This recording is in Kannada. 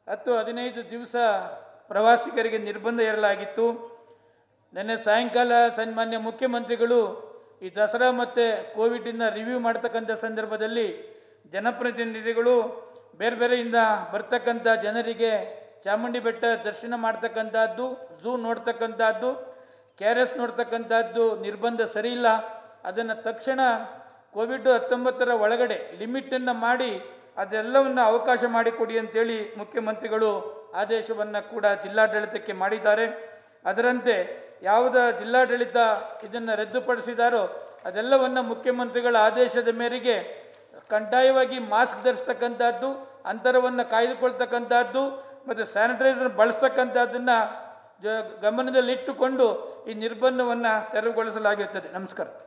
ಹತ್ತು ಹದಿನೈದು ದಿವಸ ಪ್ರವಾಸಿಗರಿಗೆ ನಿರ್ಬಂಧ ಹೇರಲಾಗಿತ್ತು ನಿನ್ನೆ ಸಾಯಂಕಾಲ ಸನ್ಮಾನ್ಯ ಮುಖ್ಯಮಂತ್ರಿಗಳು ಈ ದಸರಾ ಮತ್ತು ಕೋವಿಡಿನ ರಿವ್ಯೂ ಮಾಡ್ತಕ್ಕಂಥ ಸಂದರ್ಭದಲ್ಲಿ ಜನಪ್ರತಿನಿಧಿಗಳು ಬೇರೆ ಬೇರೆಯಿಂದ ಬರ್ತಕ್ಕಂಥ ಜನರಿಗೆ ಚಾಮುಂಡಿ ಬೆಟ್ಟ ದರ್ಶನ ಮಾಡ್ತಕ್ಕಂಥದ್ದು ಝೂ ನೋಡ್ತಕ್ಕಂಥದ್ದು ಕೆ ಆರ್ ಎಸ್ ನೋಡ್ತಕ್ಕಂಥದ್ದು ನಿರ್ಬಂಧ ಸರಿಯಿಲ್ಲ ಅದನ್ನು ತಕ್ಷಣ ಕೋವಿಡ್ ಹತ್ತೊಂಬತ್ತರ ಒಳಗಡೆ ಲಿಮಿಟನ್ನು ಮಾಡಿ ಅದೆಲ್ಲವನ್ನು ಅವಕಾಶ ಮಾಡಿಕೊಡಿ ಅಂತೇಳಿ ಮುಖ್ಯಮಂತ್ರಿಗಳು ಆದೇಶವನ್ನು ಕೂಡ ಜಿಲ್ಲಾಡಳಿತಕ್ಕೆ ಮಾಡಿದ್ದಾರೆ ಅದರಂತೆ ಯಾವುದ ಜಿಲ್ಲಾಡಳಿತ ಇದನ್ನು ರದ್ದುಪಡಿಸಿದಾರೋ ಅದೆಲ್ಲವನ್ನು ಮುಖ್ಯಮಂತ್ರಿಗಳ ಆದೇಶದ ಮೇರೆಗೆ ಕಡ್ಡಾಯವಾಗಿ ಮಾಸ್ಕ್ ಧರಿಸ್ತಕ್ಕಂಥದ್ದು ಅಂತರವನ್ನು ಕಾಯ್ದುಕೊಳ್ತಕ್ಕಂಥದ್ದು ಮತ್ತು ಸ್ಯಾನಿಟೈಸರ್ ಬಳಸ್ತಕ್ಕಂಥದ್ದನ್ನು ಜ ಗಮನದಲ್ಲಿಟ್ಟುಕೊಂಡು ಈ ನಿರ್ಬಂಧವನ್ನು ತೆರವುಗೊಳಿಸಲಾಗಿರ್ತದೆ ನಮಸ್ಕಾರ